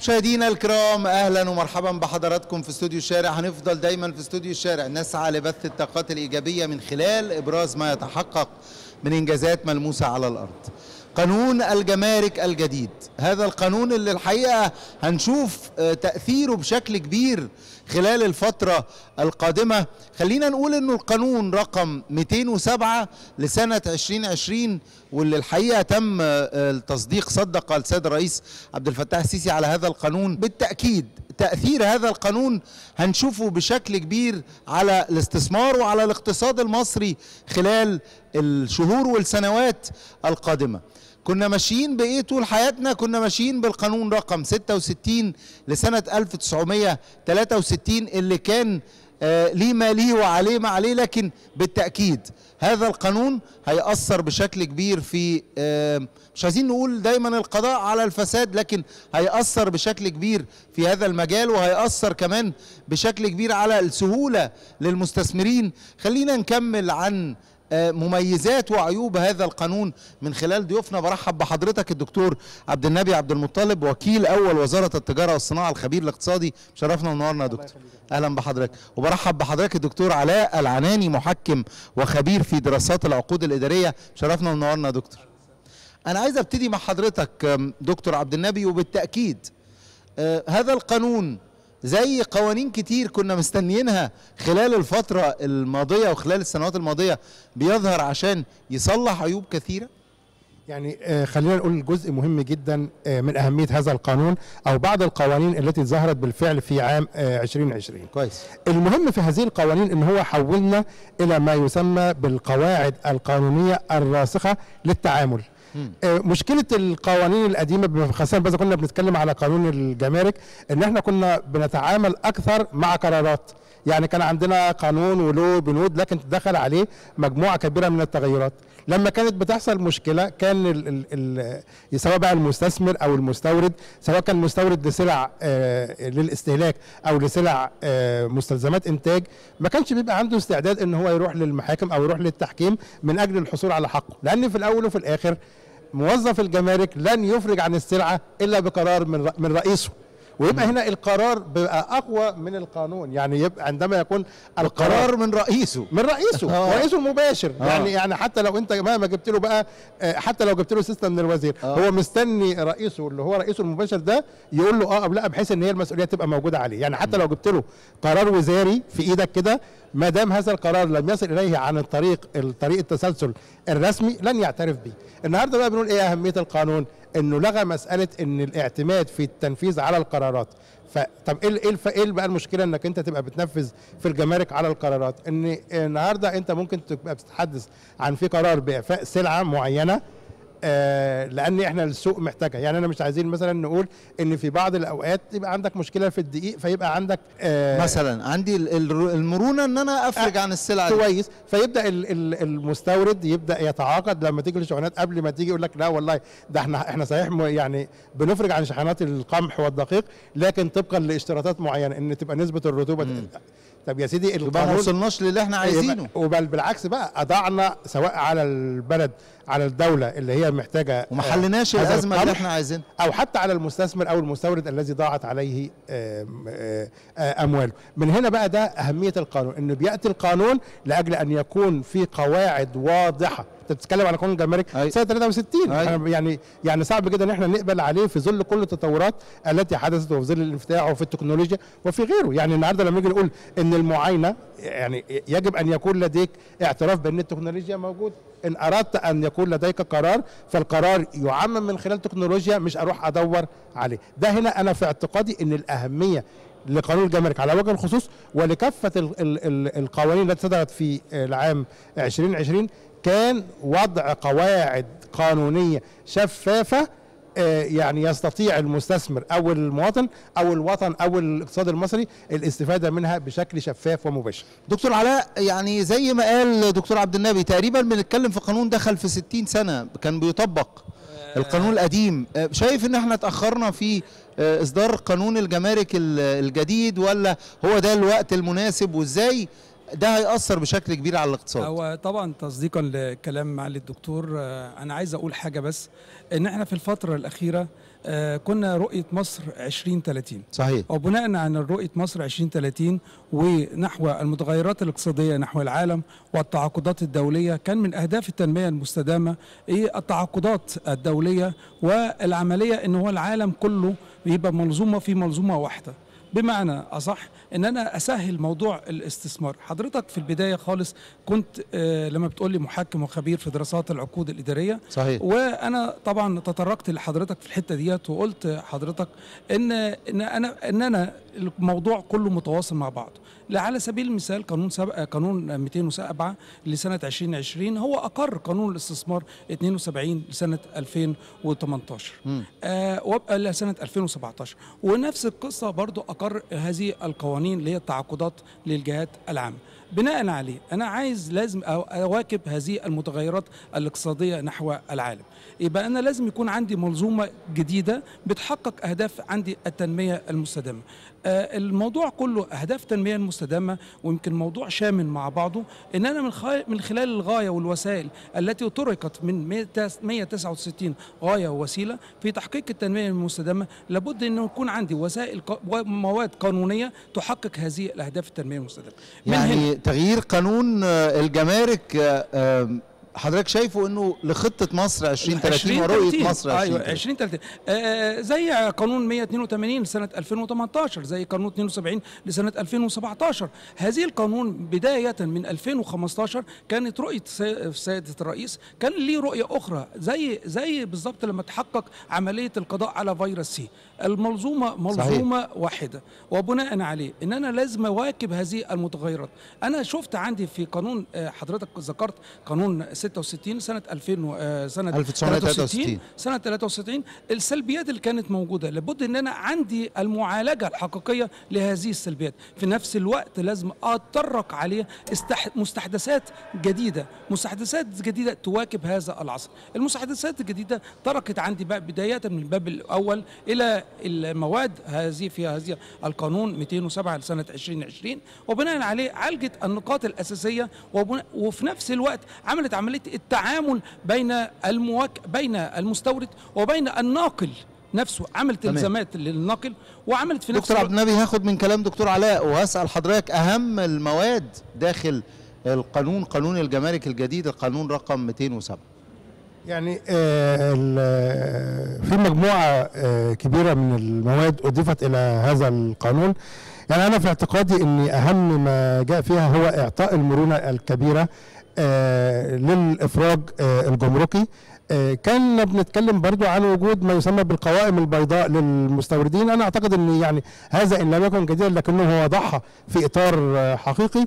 مشاهدينا الكرام اهلا ومرحبا بحضراتكم في استوديو الشارع هنفضل دايما في استوديو الشارع نسعى لبث الطاقات الايجابيه من خلال ابراز ما يتحقق من انجازات ملموسه على الارض قانون الجمارك الجديد هذا القانون اللي الحقيقه هنشوف آه، تاثيره بشكل كبير خلال الفتره القادمه خلينا نقول انه القانون رقم 207 لسنه 2020 واللي الحقيقه تم آه، التصديق صدق السيد الرئيس عبد الفتاح السيسي على هذا القانون بالتاكيد تاثير هذا القانون هنشوفه بشكل كبير على الاستثمار وعلى الاقتصاد المصري خلال الشهور والسنوات القادمه كنا ماشيين بايه طول حياتنا كنا ماشيين بالقانون رقم 66 لسنه 1963 اللي كان آه، ليه ما ليه وعليه ما عليه لكن بالتاكيد هذا القانون هيأثر بشكل كبير في آه، مش عايزين نقول دايما القضاء على الفساد لكن هيأثر بشكل كبير في هذا المجال وهيأثر كمان بشكل كبير على السهولة للمستثمرين خلينا نكمل عن آه، مميزات وعيوب هذا القانون من خلال ضيوفنا برحب بحضرتك الدكتور عبد النبي عبد المطلب وكيل اول وزاره التجاره والصناعه الخبير الاقتصادي شرفنا ونورنا يا دكتور اهلا بحضرتك وبرحب بحضرتك الدكتور علاء العناني محكم وخبير في دراسات العقود الاداريه شرفنا ونورنا يا دكتور انا عايز ابتدي مع حضرتك آم، دكتور عبد النبي وبالتاكيد آه، هذا القانون زي قوانين كتير كنا مستنيينها خلال الفترة الماضية وخلال السنوات الماضية بيظهر عشان يصلح عيوب كثيرة يعني آه، خلينا نقول جزء مهم جدا آه، من أهمية هذا القانون أو بعض القوانين التي ظهرت بالفعل في عام آه، 2020 كويس المهم في هذه القوانين ان هو حولنا الى ما يسمى بالقواعد القانونيه الراسخه للتعامل آه، مشكله القوانين القديمه خاصه بس كنا بنتكلم على قانون الجمارك ان احنا كنا بنتعامل اكثر مع قرارات يعني كان عندنا قانون وله بنود لكن دخل عليه مجموعه كبيره من التغيرات لما كانت بتحصل مشكله كان ال ال ال سواء بقى المستثمر او المستورد سواء كان مستورد لسلع آه للاستهلاك او لسلع آه مستلزمات انتاج ما كانش بيبقى عنده استعداد ان هو يروح للمحاكم او يروح للتحكيم من اجل الحصول على حقه لان في الاول وفي الاخر موظف الجمارك لن يفرج عن السلعه الا بقرار من ر- من رئيسه ويبقى هنا القرار بيبقى اقوى من القانون يعني يبقى عندما يكون القرار القرار من رئيسه من رئيسه آه. رئيسه المباشر آه. يعني يعني حتى لو انت مهما جبت له بقى آه، حتى لو جبت له سيستم من الوزير آه. هو مستني رئيسه اللي هو رئيسه المباشر ده يقول له اه او لا بحيث ان هي المسؤوليه تبقى موجوده عليه يعني حتى لو جبت له قرار وزاري في ايدك كده ما دام هذا القرار لم يصل اليه عن الطريق الطريق التسلسل الرسمي لن يعترف به النهارده بقى بنقول ايه اهميه القانون انه لغى مساله ان الاعتماد في التنفيذ على القرارات فطب ايه ايه الف- ايه بقى المشكله انك انت تبقى بتنفذ في الجمارك على القرارات ان النهارده انت ممكن تبقى بتتحدث عن في قرار باعفاء سلعه معينه آه لان احنا السوق محتاجها يعني انا مش عايزين مثلا نقول ان في بعض الاوقات يبقى عندك مشكله في الدقيق فيبقى عندك آه مثلا عندي ال- ال- المرونة ان انا افرج آه، عن السلعة دي كويس فيبدا ال- ال- المستورد يبدا يتعاقد لما تيجي الشحنات قبل ما تيجي يقول لك لا والله ده احنا احنا صحيح م- يعني بنفرج عن شحنات القمح والدقيق لكن طبقا لاشتراطات معينه ان تبقى نسبه الرطوبه طب يا سيدي يبقى ما القانون وصلناش للي احنا عايزينه يبقى- وبل بالعكس بقى اضعنا سواء على البلد على الدوله اللي هي محتاجه وما آه، حلناش هذا الازمة اللي القمح، احنا عايزينها او حتى على المستثمر او المستورد الذي ضاعت عليه آم، آه، آه، امواله من هنا بقى ده اهميه القانون انه بياتي القانون لاجل ان يكون في قواعد واضحه انت بتتكلم على قانون الجمارك أي. سنه 63 أي. أنا يعني يعني صعب جدا ان احنا نقبل عليه في ظل كل التطورات التي حدثت وفي ظل الانفتاح وفي التكنولوجيا وفي غيره يعني النهارده لما نيجي نقول ان المعاينه يعني يجب ان يكون لديك اعتراف بان التكنولوجيا موجوده ان اردت ان يكون لديك قرار فالقرار يعمم من خلال تكنولوجيا مش اروح ادور عليه ده هنا انا في اعتقادي ان الاهميه لقانون الجمارك على وجه الخصوص ولكافه ال ال ال القوانين التي صدرت في العام 2020 كان وضع قواعد قانونيه شفافه آه، يعني يستطيع المستثمر او المواطن او الوطن او الاقتصاد المصري الاستفاده منها بشكل شفاف ومباشر دكتور علاء يعني زي ما قال دكتور عبد النبي تقريبا بنتكلم في قانون دخل في 60 سنة كان بيطبق القانون القديم آه، شايف ان احنا اتأخرنا في آه، اصدار قانون الجمارك ال- الجديد ولا هو ده الوقت المناسب وازاي ده هيأثر بشكل كبير على الاقتصاد هو طبعا تصديقا لكلام معالي الدكتور آه، انا عايز اقول حاجه بس ان احنا في الفتره الاخيره آه، كنا رؤيه مصر 2030 صحيح وبناء على رؤية مصر 2030 ونحو المتغيرات الاقتصادية نحو العالم والتعاقدات الدولية كان من أهداف التنمية المستدامة إيه التعاقدات الدولية والعملية إن هو العالم كله يبقى منظومة في منظومة واحدة بمعنى أصح إن أنا أسهل موضوع الاستثمار حضرتك في البداية خالص كنت آه، لما بتقول لي محكم وخبير في دراسات العقود الإدارية صحيح وانا طبعا تطرقت لحضرتك في الحته ديت وقلت حضرتك ان ان انا ان انا الموضوع كله متواصل مع بعض على سبيل المثال قانون سبق قانون 207 لسنه 2020 هو اقر قانون الاستثمار 72 لسنه 2018 مم. آه وابقى لسنه 2017 ونفس القصه برضو اقر هذه القوانين اللي هي التعاقدات للجهات العامه بناء عليه انا عايز لازم أو- اواكب هذه المتغيرات الاقتصاديه نحو العالم يبقى انا لازم يكون عندي منظومه جديده بتحقق اهداف عندي التنميه المستدامه آه، الموضوع كله اهداف التنميه المستدامه ويمكن موضوع شامل مع بعضه ان انا من خلال من خلال الغايه والوسائل التي طرقت من 169 غايه ووسيله في تحقيق التنميه المستدامه لابد انه يكون عندي وسائل ق- ومواد قانونيه تحقق هذه الاهداف التنميه المستدامه من هنا- يعني تغيير قانون آه، الجمارك آه، آه، حضرتك شايفه انه لخطه مصر 2030 ورؤيه مصر ايوه 2030 2030 آه زي قانون 182 لسنه 2018 زي قانون 72 لسنه 2017 هذه القانون بدايه من 2015 كانت رؤيه سي- سياده الرئيس كان ليه رؤيه اخرى زي زي بالظبط لما تحقق عمليه القضاء على فيروس سي المنظومه منظومه واحده وبناء عليه ان انا لازم اواكب هذه المتغيرات انا شفت عندي في قانون آه، حضرتك ذكرت قانون 66 سنه 2000 و- آه، سنه 1963. سنه 63 السلبيات اللي كانت موجوده لابد ان انا عندي المعالجه الحقيقيه لهذه السلبيات في نفس الوقت لازم اتطرق عليه استح... مستحدثات جديده مستحدثات جديده تواكب هذا العصر المستحدثات الجديده طرقت عندي بقى بدايه من الباب الاول الى المواد هذه في هذه القانون 207 لسنه 2020 وبناء عليه عالجت النقاط الاساسيه وبناء وفي نفس الوقت عملت عمليه التعامل بين المواك بين المستورد وبين الناقل نفسه عملت تمام. الزامات للناقل وعملت في نفس دكتور عبد الوقت النبي هاخد من كلام دكتور علاء وهسال حضرتك اهم المواد داخل القانون قانون الجمارك الجديد القانون رقم 207 يعني آه، ال- في مجموعة آه، كبيرة من المواد أضيفت إلى هذا القانون يعني أنا في اعتقادي أن أهم ما جاء فيها هو إعطاء المرونة الكبيرة آه، للإفراج آه، الجمركي آه، كان بنتكلم برضو عن وجود ما يسمى بالقوائم البيضاء للمستوردين أنا أعتقد أن يعني هذا إن لم يكن جديدا لكنه وضعها في إطار آه، حقيقي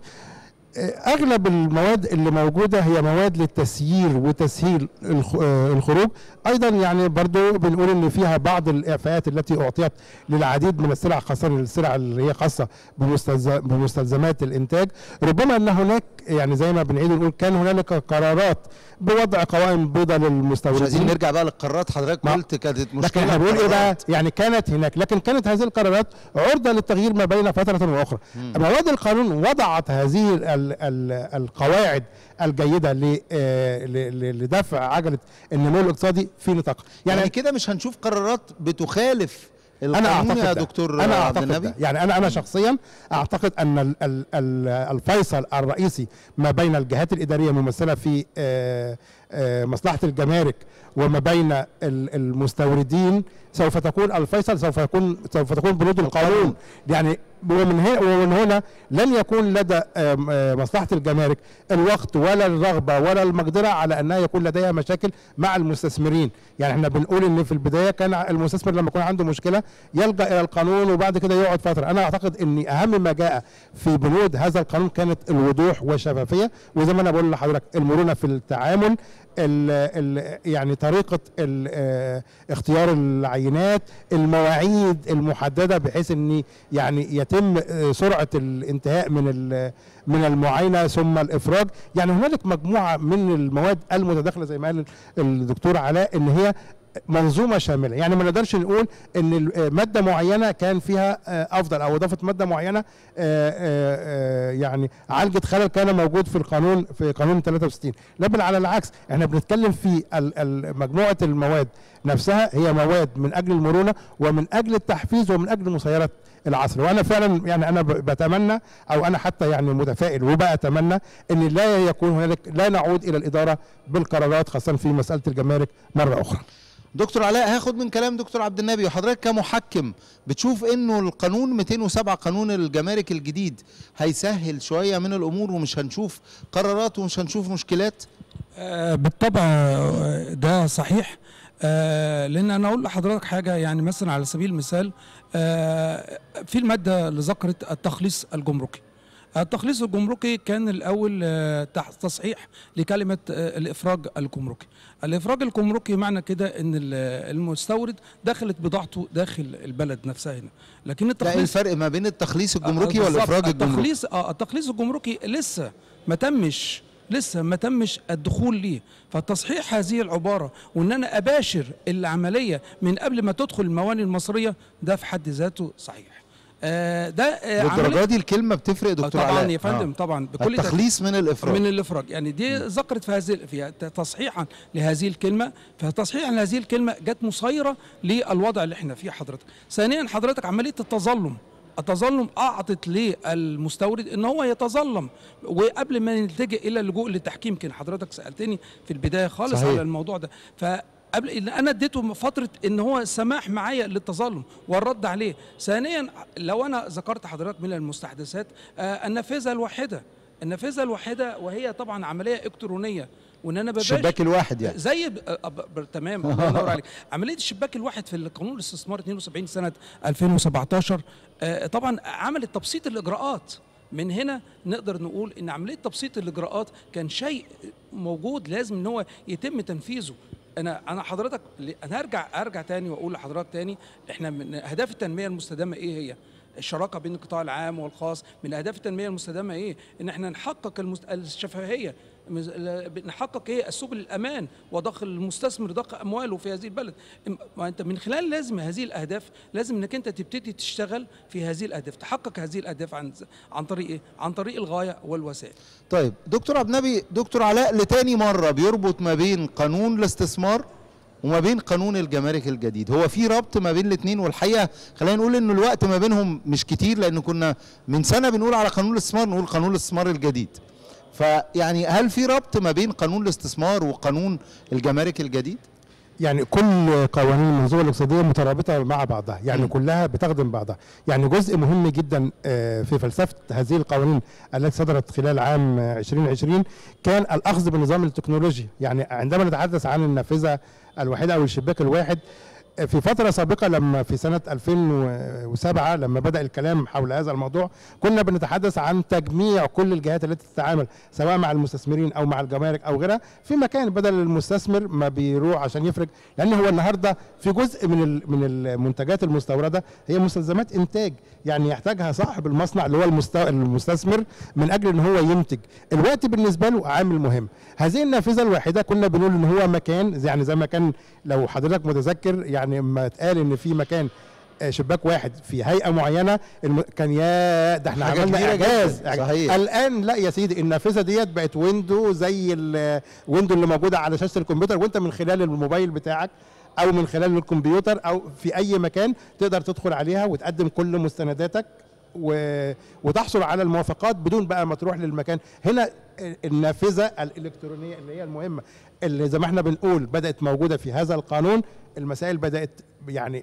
اغلب المواد اللي موجوده هي مواد للتسيير وتسهيل الخ- آه، الخروج ايضا يعني برضو بنقول ان فيها بعض الاعفاءات التي اعطيت للعديد من السلع خاصه السلع اللي هي خاصه بمستلز- بمستلزمات الانتاج ربما ان هناك يعني زي ما بنعيد ونقول كان هنالك قرارات بوضع قوائم بيضاء مش عايزين للمستوردين نرجع بقى للقرارات حضرتك ما- قلت كانت لكن مشكله احنا بنقول ايه بقى قرارات. يعني كانت هناك لكن كانت هذه القرارات عرضه للتغيير ما بين فتره واخرى مواد القانون وضعت هذه ال ال القواعد الجيده ل- آه، ل- ل- لدفع عجله النمو الاقتصادي في نطاق يعني, يعني كده مش هنشوف قرارات بتخالف انا القانون اعتقد يا ده. دكتور انا عبد اعتقد النبي ده. يعني انا انا شخصيا اعتقد ان ال- ال- ال- الفيصل الرئيسي ما بين الجهات الاداريه الممثله في آه، آه، مصلحه الجمارك وما بين ال- المستوردين سوف تكون الفيصل سوف يكون سوف تكون بنود القانون يعني ومن هنا ومن هنا لن يكون لدى آم، آه، مصلحه الجمارك الوقت ولا الرغبه ولا المقدره على انها يكون لديها مشاكل مع المستثمرين يعني احنا بنقول ان في البدايه كان المستثمر لما يكون عنده مشكله يلجا الى القانون وبعد كده يقعد فتره انا اعتقد ان اهم ما جاء في بنود هذا القانون كانت الوضوح والشفافيه وزي ما انا بقول لحضرتك المرونه في التعامل ال ال يعني طريقه ال آه، اختيار العينات المواعيد المحدده بحيث ان يعني يتم آه، سرعه الانتهاء من ال- من المعاينه ثم الافراج يعني هنالك مجموعه من المواد المتداخله زي ما قال الدكتور علاء ان هي منظومه شامله يعني ما نقدرش نقول ان ال- آه، ماده معينه كان فيها آه، افضل او اضافه ماده معينه آه، آه، آه، يعني عالجت خلل كان موجود في القانون في قانون 63 لا بل على العكس احنا بنتكلم في ال- ال- مجموعه المواد نفسها هي مواد من اجل المرونه ومن اجل التحفيز ومن اجل مسيرات العصر وانا فعلا يعني انا ب- بتمنى او انا حتى يعني متفائل وبأتمنى ان لا يكون هنالك لا نعود الى الاداره بالقرارات خاصه في مساله الجمارك مره اخرى دكتور علاء هاخد من كلام دكتور عبد النبي وحضرتك كمحكم بتشوف انه القانون 207 قانون الجمارك الجديد هيسهل شويه من الامور ومش هنشوف قرارات ومش هنشوف مشكلات آه، بالطبع آه، ده صحيح آه، لان انا اقول لحضرتك حاجه يعني مثلا على سبيل المثال آه، في الماده اللي ذكرت التخليص الجمركي التخليص الجمركي كان الاول آه، تح- تصحيح لكلمه آه، الافراج الجمركي الافراج الجمركي معنى كده ان ال- المستورد دخلت بضاعته داخل البلد نفسها هنا لكن لا ايه التخليص الفرق ما بين التخليص الجمركي آه، بالظبط. والافراج الجمركي التخليص اه التخليص الجمركي لسه ما تمش لسه ما تمش الدخول ليه فتصحيح هذه العباره وان انا اباشر العمليه من قبل ما تدخل الموانئ المصريه ده في حد ذاته صحيح آه ده آه للدرجه دي الكلمه بتفرق آه، دكتور طبعا علاء يا فندم آه. طبعا بكل تأكيد. التخليص من الافراج من الافراج يعني دي ذكرت في هذه في تصحيحا لهذه الكلمه فتصحيحا لهذه الكلمه جت مسيره للوضع اللي احنا فيه حضرتك ثانيا حضرتك عمليه التظلم التظلم اعطت للمستورد ان هو يتظلم وقبل ما نلتجئ الى اللجوء للتحكيم يمكن حضرتك سالتني في البدايه خالص صحيح. على الموضوع ده ف قبل ان انا اديته فتره ان هو سماح معايا للتظلم والرد عليه ثانيا لو انا ذكرت حضرتك من المستحدثات آه النافذه الواحده النافذه الواحده وهي طبعا عمليه الكترونيه وان انا بباشر الشباك الواحد يعني زي ب... أ- ب... ب... تمام الله ينور عليك عمليه الشباك الواحد في القانون الاستثمار 72 سنه 2017 آه طبعا عملت تبسيط الاجراءات من هنا نقدر نقول ان عمليه تبسيط الاجراءات كان شيء موجود لازم ان هو يتم تنفيذه انا انا حضرتك انا هرجع ارجع تاني واقول لحضرتك تاني احنا من اهداف التنميه المستدامه ايه هي الشراكه بين القطاع العام والخاص من اهداف التنميه المستدامه ايه ان احنا نحقق المست... الشفافيه مز- ال- نحقق ايه سبل الامان وضخ المستثمر ضخ امواله في هذه البلد إم- ما انت من خلال لازم هذه الاهداف لازم انك انت تبتدي تشتغل في هذه الاهداف تحقق هذه الاهداف عن عن طريق ايه عن طريق الغايه والوسائل طيب دكتور عبد النبي دكتور علاء لتاني مره بيربط ما بين قانون الاستثمار وما بين قانون الجمارك الجديد هو في ربط ما بين الاثنين والحقيقه خلينا نقول ان الوقت ما بينهم مش كتير لان كنا من سنه بنقول على قانون الاستثمار نقول قانون الاستثمار الجديد فيعني هل في ربط ما بين قانون الاستثمار وقانون الجمارك الجديد يعني كل قوانين المنظومه الاقتصاديه مترابطه مع بعضها يعني مم. كلها بتخدم بعضها يعني جزء مهم جدا آه، في فلسفه هذه القوانين التي صدرت خلال عام آه، 2020 كان الاخذ بالنظام التكنولوجي يعني عندما نتحدث عن النافذه الواحده او الشباك الواحد آه، في فتره سابقه لما في سنه 2007 لما بدا الكلام حول هذا الموضوع كنا بنتحدث عن تجميع كل الجهات التي تتعامل سواء مع المستثمرين او مع الجمارك او غيرها في مكان بدل المستثمر ما بيروح عشان يفرج لان هو النهارده في جزء من ال- من المنتجات المستورده هي مستلزمات انتاج يعني يحتاجها صاحب المصنع اللي هو المست- المستثمر من اجل ان هو ينتج الوقت بالنسبه له عامل مهم هذه النافذه الواحده كنا بنقول ان هو مكان يعني زي ما كان لو حضرتك متذكر يعني ما اتقال ان في مكان آه، شباك واحد في هيئه معينه الم... كان يا ده احنا حاجة عملنا كبيرة اعجاز جداً، صحيح. الان لا يا سيدي النافذه ديت بقت ويندو زي الويندو اللي موجوده على شاشه الكمبيوتر وانت من خلال الموبايل بتاعك او من خلال الكمبيوتر او في اي مكان تقدر تدخل عليها وتقدم كل مستنداتك و... وتحصل على الموافقات بدون بقى ما تروح للمكان هنا النافذه الالكترونيه اللي هي المهمه اللي زي ما احنا بنقول بدات موجوده في هذا القانون المسائل بدات يعني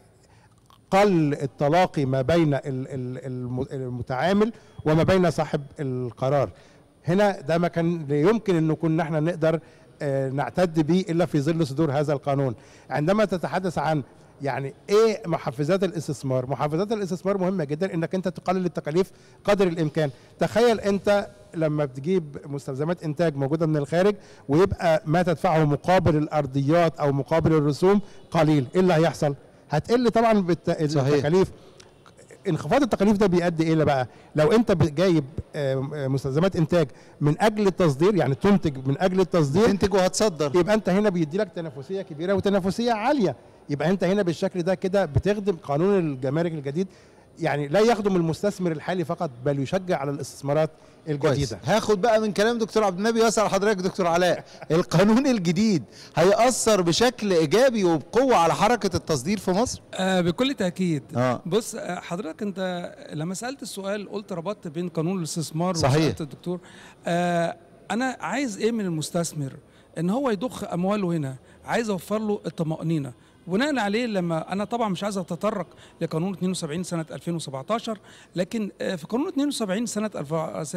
قل التلاقي ما بين ال- ال- الم- المتعامل وما بين صاحب القرار هنا ده ما كان لا يمكن انه كنا احنا نقدر آه، نعتد به الا في ظل صدور هذا القانون عندما تتحدث عن يعني ايه محفزات الاستثمار محفزات الاستثمار مهمه جدا انك انت تقلل التكاليف قدر الامكان تخيل انت لما بتجيب مستلزمات انتاج موجوده من الخارج ويبقى ما تدفعه مقابل الارضيات او مقابل الرسوم قليل ايه اللي هيحصل هتقل طبعا بالت- صحيح. التكاليف انخفاض التكاليف ده بيؤدي ايه بقى لو انت ب- جايب آه، آه، مستلزمات انتاج من اجل التصدير يعني تنتج من اجل التصدير تنتج وهتصدر يبقى انت هنا بيدي لك تنافسيه كبيره وتنافسيه عاليه يبقى انت هنا بالشكل ده كده بتخدم قانون الجمارك الجديد يعني لا يخدم المستثمر الحالي فقط بل يشجع على الاستثمارات كويس الجديده هاخد بقى من كلام دكتور عبد النبي واسال حضرتك دكتور علاء القانون الجديد هيأثر بشكل ايجابي وبقوه على حركه التصدير في مصر آه بكل تاكيد آه. بص آه حضرتك انت لما سالت السؤال قلت ربطت بين قانون الاستثمار صحيح. وسالت الدكتور آه انا عايز ايه من المستثمر ان هو يضخ امواله هنا عايز اوفر له الطمانينه بناء عليه لما انا طبعا مش عايز اتطرق لقانون 72 سنه 2017 لكن آه، في قانون 72 سنه الف-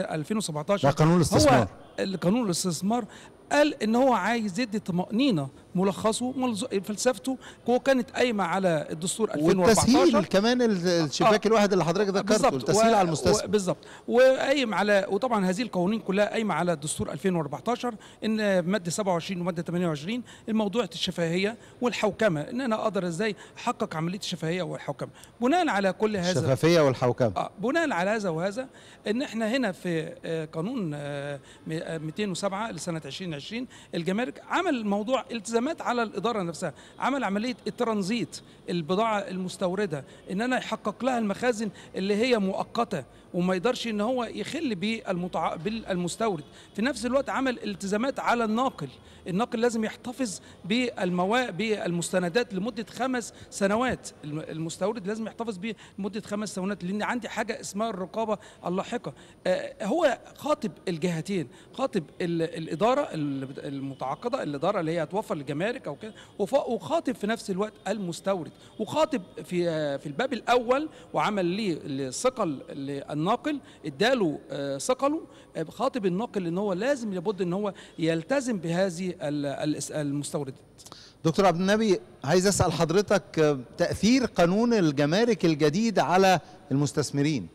2017 ده قانون الاستثمار. هو القانون الاستثمار قال ان هو عايز يدي طمانينه ملخصه ملز- فلسفته هو كانت قايمه على الدستور 2014 والتسهيل كمان ال- الشباك آه. الواحد اللي حضرتك ذكرته بالظبط. التسهيل و- على و- المستثمر بالظبط وقايم على وطبعا هذه القوانين كلها قايمه على الدستور 2014 ان ماده 27 وماده 28 الموضوع الشفافيه والحوكمه ان انا اقدر ازاي احقق عمليه الشفافيه والحوكمه بناء على كل هذا الشفافيه والحوكمه آه بناء على هذا وهذا ان احنا هنا في آه قانون آه م- آه، 207 لسنه 2020 الجمارك عمل موضوع التزامات على الاداره نفسها عمل عمليه الترانزيت البضاعه المستورده ان انا يحقق لها المخازن اللي هي مؤقته وما يقدرش ان هو يخل بالمتع... بالمستورد في نفس الوقت عمل التزامات على الناقل الناقل لازم يحتفظ بالموا بالمستندات لمده خمس سنوات الم- المستورد لازم يحتفظ بيه لمده خمس سنوات لان عندي حاجه اسمها الرقابه اللاحقه آه، هو خاطب الجهتين خاطب ال- الاداره ال- المتعاقده الاداره اللي هي هتوفر للجمارك او كده وف- وخاطب في نفس الوقت المستورد وخاطب في آه، في الباب الاول وعمل ليه الثقل للناقل اداله آه، ثقله آه، خاطب الناقل ان هو لازم لابد ان هو يلتزم بهذه ال- ال- المستوردات دكتور عبد النبي عايز اسال حضرتك آه، تاثير قانون الجمارك الجديد على المستثمرين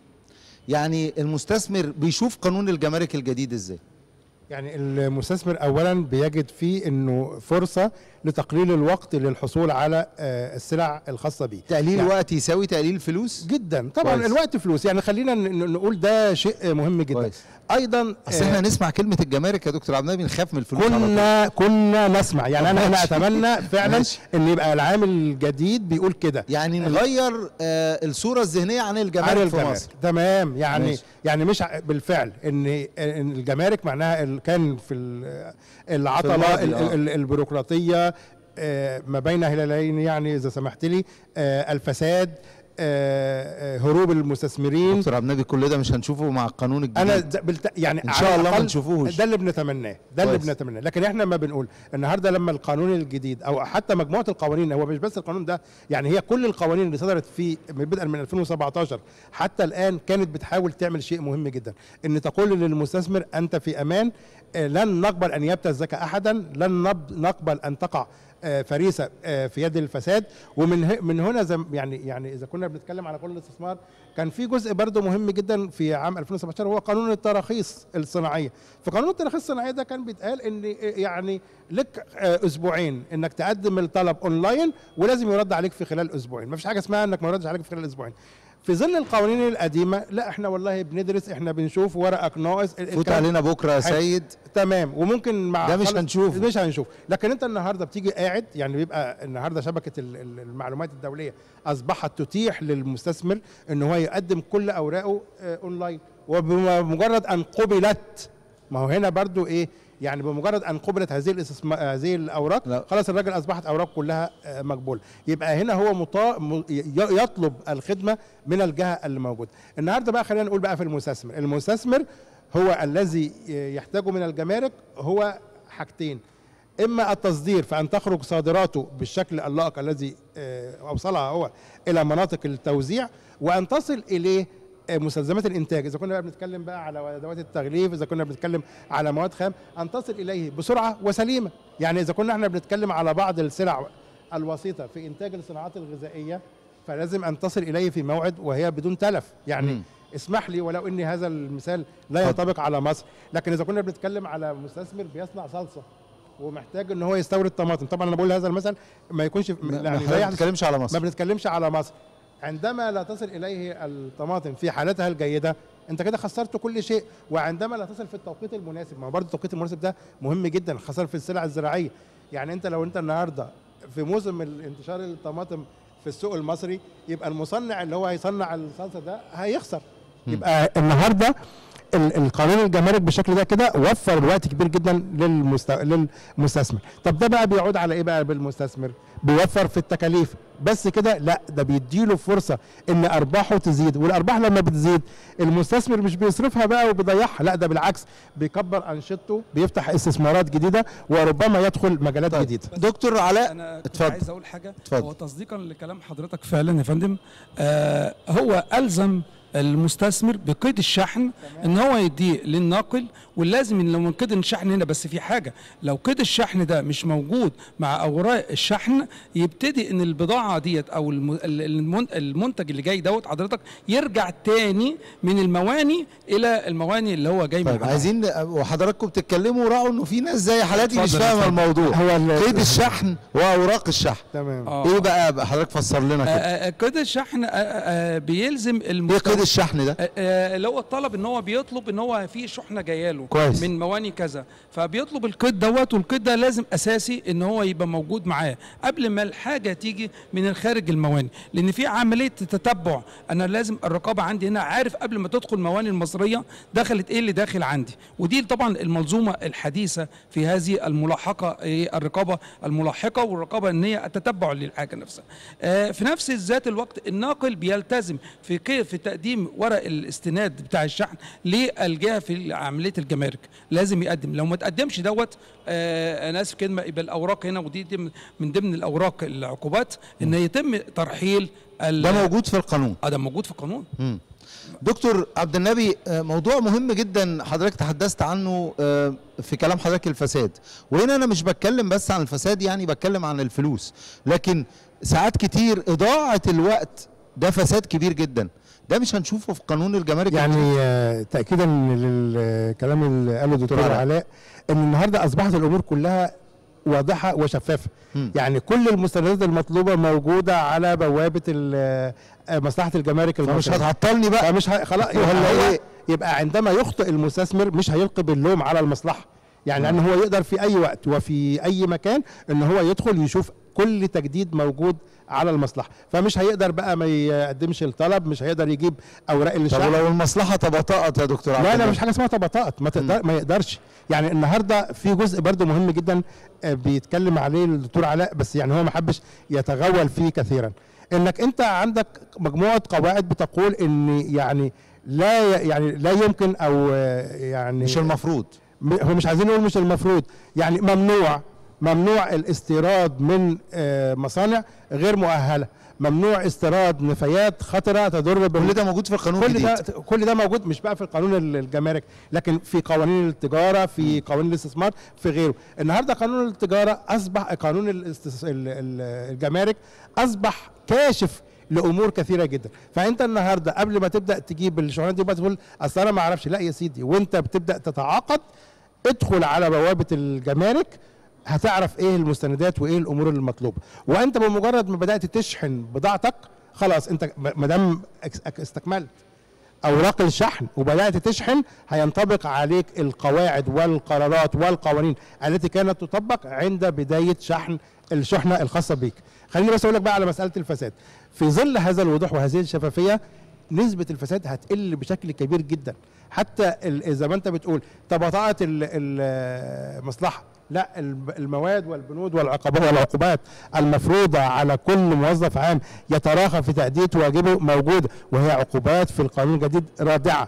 يعني المستثمر بيشوف قانون الجمارك الجديد ازاي يعني المستثمر اولا بيجد فيه انه فرصه لتقليل الوقت للحصول على آه، السلع الخاصه بيه تقليل يعني وقت يساوي تقليل فلوس جدا طبعا كويس. الوقت فلوس يعني خلينا ن- ن- نقول ده شيء مهم جدا كويس. ايضا اصل آه، احنا نسمع كلمه الجمارك يا دكتور عبد النبي نخاف من الفلوس على طول. كنا كنا نسمع يعني انا انا ماشي. اتمنى فعلا ماشي. ان يبقى العام الجديد بيقول كده يعني نغير آه الصوره الذهنيه عن عن الجمارك في الجمارك مصر تمام يعني ماشي. ماشي. يعني مش ع- بالفعل ان إن الجمارك معناها ال- كان في ال- العطله الماضي، ال- آه. ال- البيروقراطيه آه، ما بين هلالين يعني اذا سمحت لي آه، الفساد آه، آه، هروب المستثمرين دكتور عبد النبي كل ده مش هنشوفه مع القانون الجديد انا د- بالت... يعني إن على شاء الله ما الأقل نشوفوش. ده اللي بنتمناه ده اللي كويس. بنتمناه لكن احنا ما بنقول النهارده لما القانون الجديد او حتى مجموعه القوانين هو مش بس القانون ده يعني هي كل القوانين اللي صدرت في من بدءا من 2017 حتى الان كانت بتحاول تعمل شيء مهم جدا ان تقول للمستثمر انت في امان آه، لن نقبل ان يبتزك احدا لن نب- نقبل ان تقع آه، فريسه آه، في يد الفساد ومن ه- من هنا زي يعني يعني اذا كنا بنتكلم على كل الاستثمار كان في جزء برضه مهم جدا في عام 2017 هو قانون التراخيص الصناعيه في قانون التراخيص الصناعيه ده كان بيتقال ان يعني لك آه، اسبوعين انك تقدم الطلب اونلاين ولازم يرد عليك في خلال اسبوعين ما فيش حاجه اسمها انك ما يردش عليك في خلال اسبوعين في ظل القوانين القديمه لا احنا والله بندرس احنا بنشوف ورقك ناقص ال- فوت الكلام- علينا بكره يا حلو. سيد تمام وممكن مع ده مش خلص- هنشوفه. مش هنشوف لكن انت النهارده بتيجي قاعد يعني بيبقى النهارده شبكه ال- ال- المعلومات الدوليه اصبحت تتيح للمستثمر ان هو يقدم كل اوراقه آه، اونلاين وبمجرد ان قبلت ما هو هنا برضو ايه يعني بمجرد ان قبلت هذه الاستثما- هذه الاوراق لا. خلاص الراجل اصبحت اوراق كلها آه، مقبوله يبقى هنا هو مطا... م... ي- يطلب الخدمه من الجهه اللي موجوده النهارده بقى خلينا نقول بقى في المستثمر المستثمر هو الذي يحتاجه من الجمارك هو حاجتين اما التصدير فان تخرج صادراته بالشكل اللائق الذي آه، اوصلها هو الى مناطق التوزيع وان تصل اليه آه، مستلزمات الانتاج اذا كنا بقى بنتكلم بقى على ادوات التغليف اذا كنا بنتكلم على مواد خام ان تصل اليه بسرعه وسليمه يعني اذا كنا احنا بنتكلم على بعض السلع الوسيطه في انتاج الصناعات الغذائيه فلازم ان تصل اليه في موعد وهي بدون تلف يعني مم. اسمح لي ولو ان هذا المثال لا ينطبق على مصر لكن اذا كنا بنتكلم على مستثمر بيصنع صلصه ومحتاج ان هو يستورد طماطم طبعا انا بقول هذا المثل ما يكونش ما يعني ما لا يحدث- بنتكلمش على مصر ما بنتكلمش على مصر عندما لا تصل اليه الطماطم في حالتها الجيده انت كده خسرت كل شيء وعندما لا تصل في التوقيت المناسب ما هو برضه التوقيت المناسب ده مهم جدا خاصه في السلع الزراعيه يعني انت لو انت النهارده في موسم انتشار الطماطم في السوق المصري يبقى المصنع اللي هو هيصنع الصلصه ده هيخسر يبقى النهارده ال- القانون الجمارك بالشكل ده كده وفر وقت كبير جدا للمست... للمستثمر طب ده بقى بيعود على ايه بقى بالمستثمر بيوفر في التكاليف بس كده لا ده بيديله فرصه ان ارباحه تزيد والارباح لما بتزيد المستثمر مش بيصرفها بقى وبيضيعها لا ده بالعكس بيكبر انشطته بيفتح استثمارات جديده وربما يدخل مجالات طيب. جديده دكتور علاء انا كنت اتفضل. عايز اقول حاجه اتفضل. هو تصديقا لكلام حضرتك فعلا يا فندم آه هو الزم المستثمر بقيد الشحن ان هو يديه للناقل واللازم ان لو من قيد الشحن هنا بس في حاجه لو قيد الشحن ده مش موجود مع اوراق الشحن يبتدي ان البضاعه ديت او الم- ال- المن- المنتج اللي جاي دوت حضرتك يرجع تاني من المواني الى المواني اللي هو جاي من طيب عنها. عايزين وحضراتكم بتتكلوا راوا انه في ناس زي حالاتي مش اتفضل، فاهمه اتفضل. الموضوع هو ال- قيد الشحن واوراق الشحن تمام آه. ايه بقى بقى حضرتك فسر لنا آه، كده آه، قيد الشحن آه، آه، بيلزم ايه المستثمر قيد الشحن ده آه، آه، اللي هو الطلب ان هو بيطلب ان هو في شحنه جايه له كويس. من مواني كذا فبيطلب القيد دوت والقيد ده لازم اساسي ان هو يبقى موجود معاه قبل ما الحاجه تيجي من الخارج المواني لان في عمليه تتبع انا لازم الرقابه عندي هنا عارف قبل ما تدخل المواني المصريه دخلت ايه اللي داخل عندي ودي طبعا المنظومه الحديثه في هذه الملاحقه إيه، الرقابه الملاحقه والرقابه ان هي التتبع للحاجه نفسها آه، في نفس ذات الوقت الناقل بيلتزم في كيف في تقديم ورق الاستناد بتاع الشحن للجهه في عمليه الجمارك لازم يقدم لو ما تقدمش دوت آه، انا اسف كلمه يبقى الاوراق هنا ودي دي من- من ضمن الاوراق العقوبات ان يتم ترحيل ال- ده موجود في القانون اه ده موجود في القانون مم. دكتور عبد النبي آه، موضوع مهم جدا حضرتك تحدثت عنه آه، في كلام حضرتك الفساد وهنا انا مش بتكلم بس عن الفساد يعني بتكلم عن الفلوس لكن ساعات كتير اضاعة الوقت ده فساد كبير جدا ده مش هنشوفه في قانون الجمارك يعني آه، تاكيدا للكلام اللي قاله الدكتور دكتور علاء. علاء ان النهارده اصبحت الامور كلها واضحه وشفافه مم. يعني كل المستندات المطلوبه موجوده على بوابه ال- آه، مصلحه الجمارك فمش المصريه هتعطلني بقى فمش ه... خلاص ولا يبقى, إيه؟ هو يبقى عندما يخطئ المستثمر مش هيلقي باللوم على المصلحه يعني لان هو يقدر في اي وقت وفي اي مكان ان هو يدخل يشوف كل تجديد موجود على المصلحه فمش هيقدر بقى ما يقدمش الطلب مش هيقدر يجيب اوراق طب الشحن ولو المصلحة تبطأت يا دكتور عبد لا لا النبي؟ مش حاجه اسمها طبقات ما تقدر ما يقدرش يعني النهارده في جزء برضه مهم جدا آه، بيتكلم عليه الدكتور علاء بس يعني هو ما حبش يتغول فيه كثيرا انك انت عندك مجموعه قواعد بتقول ان يعني لا ي- يعني لا يمكن او آه، يعني مش المفروض م- هو مش عايزين نقول مش المفروض يعني ممنوع ممنوع الاستيراد من آه، مصانع غير مؤهله ممنوع استيراد نفايات خطره تضر بال- كل ده موجود في القانون كل الجديد ده كل ده موجود مش بقى في القانون ال- الجمارك لكن في قوانين التجاره في قوانين الاستثمار في غيره النهارده قانون التجاره اصبح قانون الاستس... ال- ال- الجمارك اصبح كاشف لامور كثيره جدا فانت النهارده قبل ما تبدا تجيب الشغلانه دي بقى تقول اصل انا ما اعرفش لا يا سيدي وانت بتبدا تتعاقد ادخل على بوابه الجمارك هتعرف ايه المستندات وايه الامور المطلوبه وانت بمجرد ما بدات تشحن بضاعتك خلاص انت ما دام اكس- استكملت اوراق الشحن وبدات تشحن هينطبق عليك القواعد والقرارات والقوانين التي كانت تطبق عند بدايه شحن الشحنه الخاصه بيك خليني بس اقول لك بقى على مساله الفساد في ظل هذا الوضوح وهذه الشفافيه نسبه الفساد هتقل بشكل كبير جدا حتى ال- زي ما انت بتقول تباطأت ال- ال- المصلحه لا الب- المواد والبنود والعقوبات والعقوبات المفروضه على كل موظف عام يتراخى في تأدية واجبه موجوده وهي عقوبات في القانون الجديد رادعه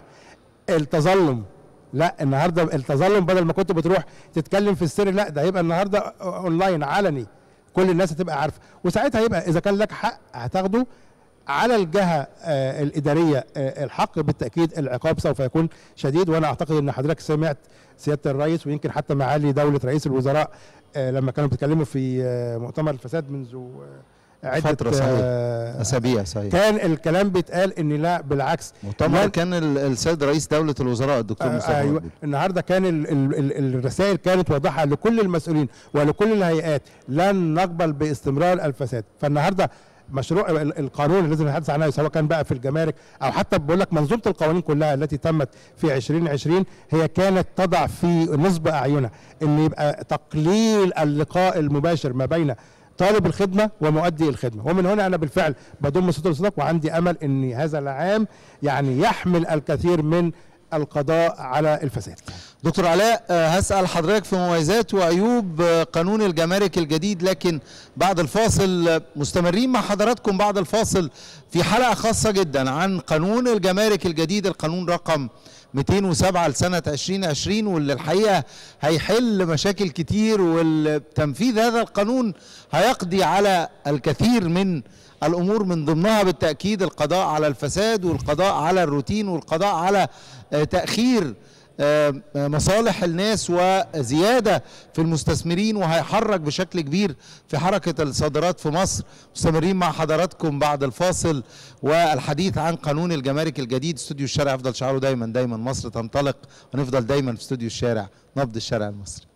التظلم لا النهارده التظلم بدل ما كنت بتروح تتكلم في السر لا ده هيبقى النهارده اونلاين علني كل الناس هتبقى عارفه وساعتها يبقى اذا كان لك حق هتاخده على الجهه آه الاداريه آه الحق بالتاكيد العقاب سوف يكون شديد وانا اعتقد ان حضرتك سمعت سياده الرئيس ويمكن حتى معالي دوله رئيس الوزراء آه لما كانوا بيتكلموا في آه مؤتمر الفساد منذ آه عده فترة صحيح. آه اسابيع صحيح كان الكلام بيتقال ان لا بالعكس مؤتمر لن- كان ال- السيد رئيس دولة الوزراء الدكتور آه، مصطفى ايوه مدبولي. النهارده كان ال ال ال الرسائل كانت واضحه لكل المسؤولين ولكل الهيئات لن نقبل باستمرار الفساد فالنهارده مشروع ال- القانون الذي نتحدث عنه سواء كان بقى في الجمارك او حتى بقول لك منظومه القوانين كلها التي تمت في 2020 هي كانت تضع في نصب اعينها ان يبقى تقليل اللقاء المباشر ما بين طالب الخدمه ومؤدي الخدمه ومن هنا انا بالفعل بضم صوت لصوتك وعندي امل ان هذا العام يعني يحمل الكثير من القضاء على الفساد دكتور علاء آه، هسأل حضرتك في مميزات وعيوب آه، قانون الجمارك الجديد لكن بعد الفاصل آه، مستمرين مع حضراتكم بعد الفاصل في حلقة خاصة جدا عن قانون الجمارك الجديد القانون رقم 207 لسنة 2020 واللي الحقيقة هيحل مشاكل كتير والتنفيذ هذا القانون هيقضي على الكثير من الامور من ضمنها بالتاكيد القضاء على الفساد والقضاء على الروتين والقضاء على آه، تاخير آه، آه، مصالح الناس وزياده في المستثمرين وهيحرك بشكل كبير في حركه الصادرات في مصر مستمرين مع حضراتكم بعد الفاصل والحديث عن قانون الجمارك الجديد استوديو الشارع يفضل شعاره دايما دايما مصر تنطلق ونفضل دايما في استوديو الشارع نبض الشارع المصري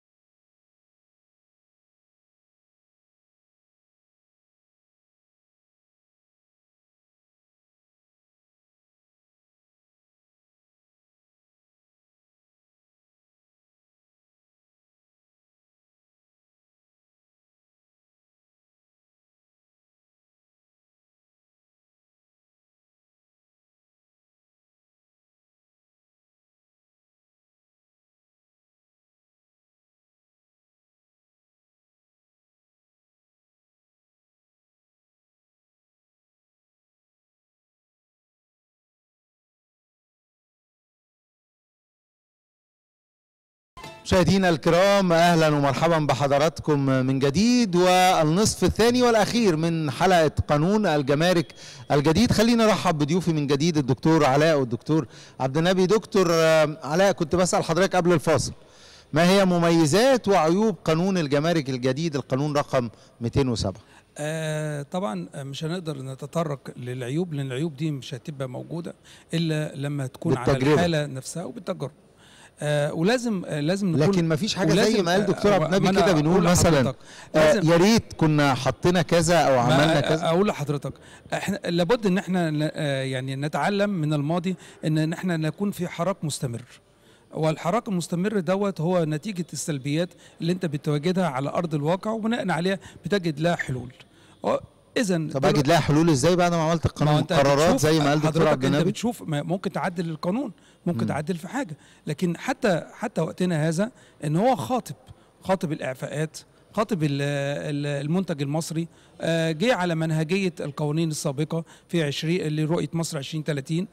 مشاهدينا الكرام اهلا ومرحبا بحضراتكم من جديد والنصف الثاني والاخير من حلقه قانون الجمارك الجديد خلينا نرحب بضيوفي من جديد الدكتور علاء والدكتور عبد النبي دكتور آه، علاء كنت بسال حضرتك قبل الفاصل ما هي مميزات وعيوب قانون الجمارك الجديد القانون رقم 207 آه طبعا آه، مش هنقدر نتطرق للعيوب لان العيوب دي مش هتبقى موجوده الا لما تكون على بالتجربة. الحاله نفسها وبالتجربه آه ولازم آه لازم نكون لكن ما فيش حاجه زي ولازم- ما قال دكتور آه، عبد النبي ما أنا كده بنقول أقول مثلا لحضرتك، آه لازم- يا ريت كنا حطينا كذا او عملنا ما كذا اقول لحضرتك احنا لابد ان احنا ن- آه، يعني نتعلم من الماضي ان إن احنا نكون في حراك مستمر والحراك المستمر دوت هو نتيجة السلبيات اللي انت بتواجدها على ارض الواقع وبناء عليها بتجد لها حلول اذا طب اجد لها حلول ازاي بعد ما عملت القانون قرارات زي ما قال دكتور حضرتك عبد انت النبي بتشوف ما- ممكن تعدل القانون ممكن تعدل في حاجه لكن حتى حتى وقتنا هذا ان هو خاطب خاطب الاعفاءات خاطب ال- ال- المنتج المصري آه، جه على منهجيه القوانين السابقه في 20 لرؤيه مصر 2030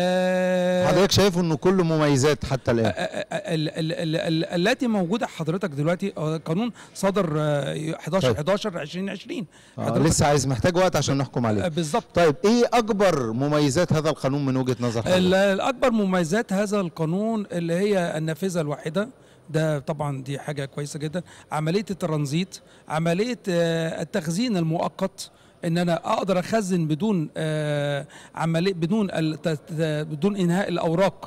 آه، حضرتك شايف انه كله مميزات حتى الان ال- ال- ال- ال- التي موجوده حضرتك دلوقتي آه، قانون صدر آه، 11 طيب. 11 2020 آه حضرتك- لسه عايز محتاج وقت عشان نحكم آه، عليه بالظبط طيب ايه اكبر مميزات هذا القانون من وجهة نظر ال- حضرتك الأكبر مميزات هذا القانون اللي هي النافذة الواحدة ده طبعا دي حاجة كويسة جدا عملية الترانزيت عملية آه، التخزين المؤقت ان انا اقدر اخزن بدون آه عمليه بدون الت- ت- بدون انهاء الاوراق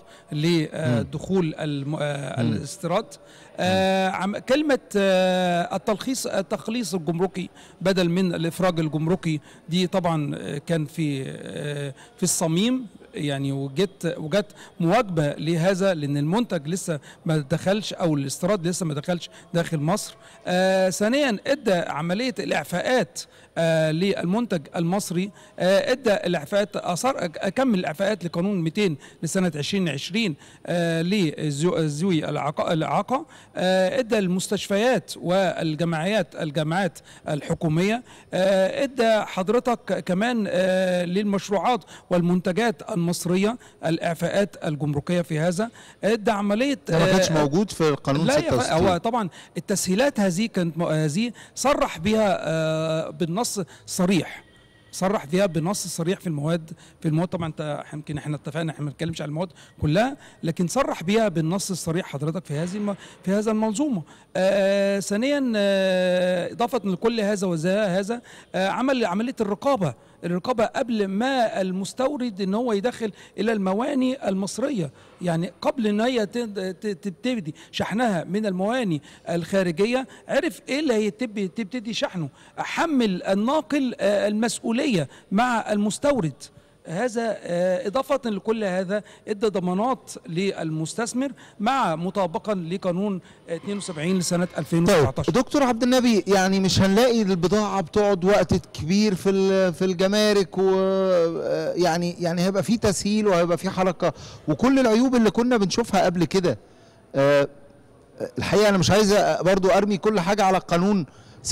لدخول الم- آه، مم. الاستيراد آه عم- كلمه آه التلخيص التخليص الجمركي بدل من الافراج الجمركي دي طبعا آه، كان في آه في الصميم يعني وجت وجت مواجبه لهذا لان المنتج لسه ما دخلش او الاستيراد لسه ما دخلش داخل مصر آه ثانيا ادى عمليه الاعفاءات آه للمنتج المصري آه ادى الاعفاءات اثار اكمل الاعفاءات لقانون 200 لسنه 2020 آه لذوي الإعاقة- الاعاقه آه ادى المستشفيات والجمعيات الجامعات الحكوميه آه ادى حضرتك كمان آه للمشروعات والمنتجات المصريه الاعفاءات الجمركيه في هذا ادى عمليه ده ما كانش آه، موجود في القانون لا يا فندم، 66 هو طبعا التسهيلات هذه كانت م- هذه صرح بها آه، بالنص صريح صرح فيها بنص صريح في المواد في المواد طبعا انت يمكن احنا اتفقنا احنا ما بنتكلمش على المواد كلها لكن صرح بيها بالنص الصريح حضرتك في هذه الم... في هذا المنظومه آه ثانيا آه اضافه لكل هذا وذا هذا آه عمل عمليه الرقابه الرقابه قبل ما المستورد ان هو يدخل الى المواني المصريه يعني قبل ان هي ت- ت- تبتدي شحنها من المواني الخارجيه عرف ايه اللي هيتب- تبتدي شحنه حمل الناقل آه، المسؤوليه مع المستورد هذا آه، إضافة لكل هذا ادى ضمانات للمستثمر مع مطابقا لقانون 72 لسنة طيب 2019 دكتور عبد النبي يعني مش هنلاقي البضاعه بتقعد وقت كبير في ال- في الجمارك و يعني يعني هيبقى في تسهيل وهيبقى في حركه وكل العيوب اللي كنا بنشوفها قبل كده آه، الحقيقه انا مش عايز برضو ارمي كل حاجه على القانون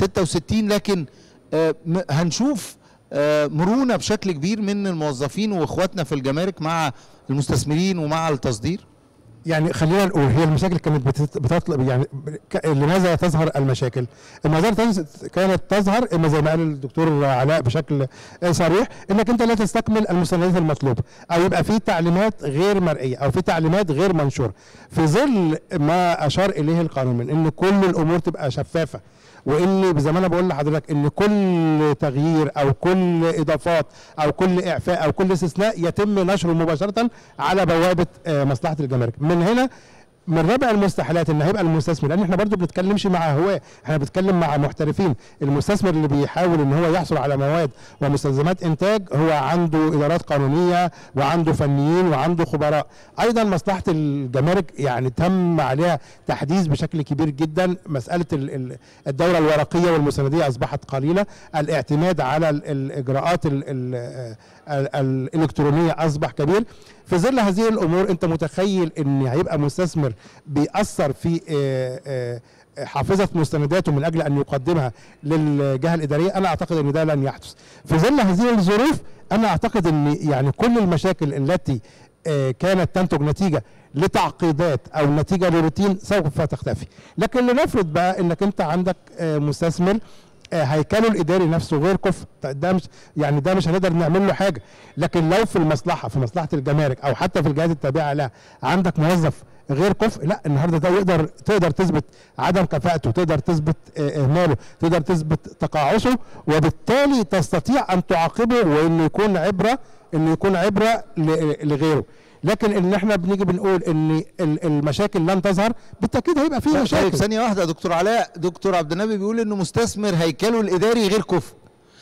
66 لكن آه، م- هنشوف آه، مرونه بشكل كبير من الموظفين واخواتنا في الجمارك مع المستثمرين ومع التصدير يعني خلينا نقول هي المشاكل كانت بتت- بتطلب يعني ك- لماذا تظهر المشاكل؟ المشاكل تز- كانت تظهر اما زي ما قال الدكتور علاء بشكل صريح انك انت لا تستكمل المستندات المطلوبه او يبقى في تعليمات غير مرئيه او في تعليمات غير منشوره في ظل ما اشار اليه القانون من ان كل الامور تبقى شفافه وان زي ما انا بقول لحضرتك ان كل تغيير او كل اضافات او كل اعفاء او كل استثناء يتم نشره مباشره على بوابه آه، مصلحه الجمارك من هنا من رابع المستحيلات ان هيبقى المستثمر لان احنا برضو بنتكلمش مع هواه احنا بنتكلم مع محترفين المستثمر اللي بيحاول ان هو يحصل على مواد ومستلزمات انتاج هو عنده ادارات قانونيه وعنده فنيين وعنده خبراء ايضا مصلحه الجمارك يعني تم عليها تحديث بشكل كبير جدا مساله ال- ال- الدوره الورقيه والمسانديه اصبحت قليله الاعتماد على ال- الاجراءات ال- ال- ال- الالكترونيه اصبح كبير في ظل هذه الامور انت متخيل ان هيبقى مستثمر بيأثر في آه، آه، حافظه مستنداته من اجل ان يقدمها للجهه الاداريه انا اعتقد ان ده لن يحدث في ظل هذه الظروف انا اعتقد ان يعني كل المشاكل التي آه، كانت تنتج نتيجه لتعقيدات او نتيجه لروتين سوف تختفي لكن لنفرض بقى انك انت عندك آه، مستثمر آه، هيكله الاداري نفسه غير كفء طيب ده مش يعني ده مش هنقدر نعمل له حاجه لكن لو في المصلحه في مصلحه الجمارك او حتى في الجهات التابعه لها عندك موظف غير كفء لا النهارده ده يقدر تقدر تثبت عدم كفاءته تقدر تثبت آه، اهماله تقدر تثبت تقاعسه وبالتالي تستطيع ان تعاقبه وانه يكون عبره انه يكون عبره ل- لغيره لكن ان احنا بنيجي بنقول ان ال- المشاكل لن تظهر بالتاكيد هيبقى في طيب مشاكل ثانية واحدة يا دكتور علاء دكتور عبد النبي بيقول انه مستثمر هيكله الاداري غير كفء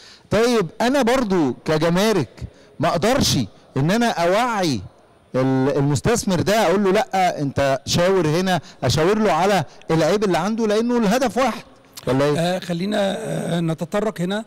طيب انا برضو كجمارك ما اقدرش ان انا اوعي ال- المستثمر ده اقول له لا انت شاور هنا اشاور له على العيب اللي عنده لانه الهدف واحد ولا ايه؟ آه خلينا آه نتطرق هنا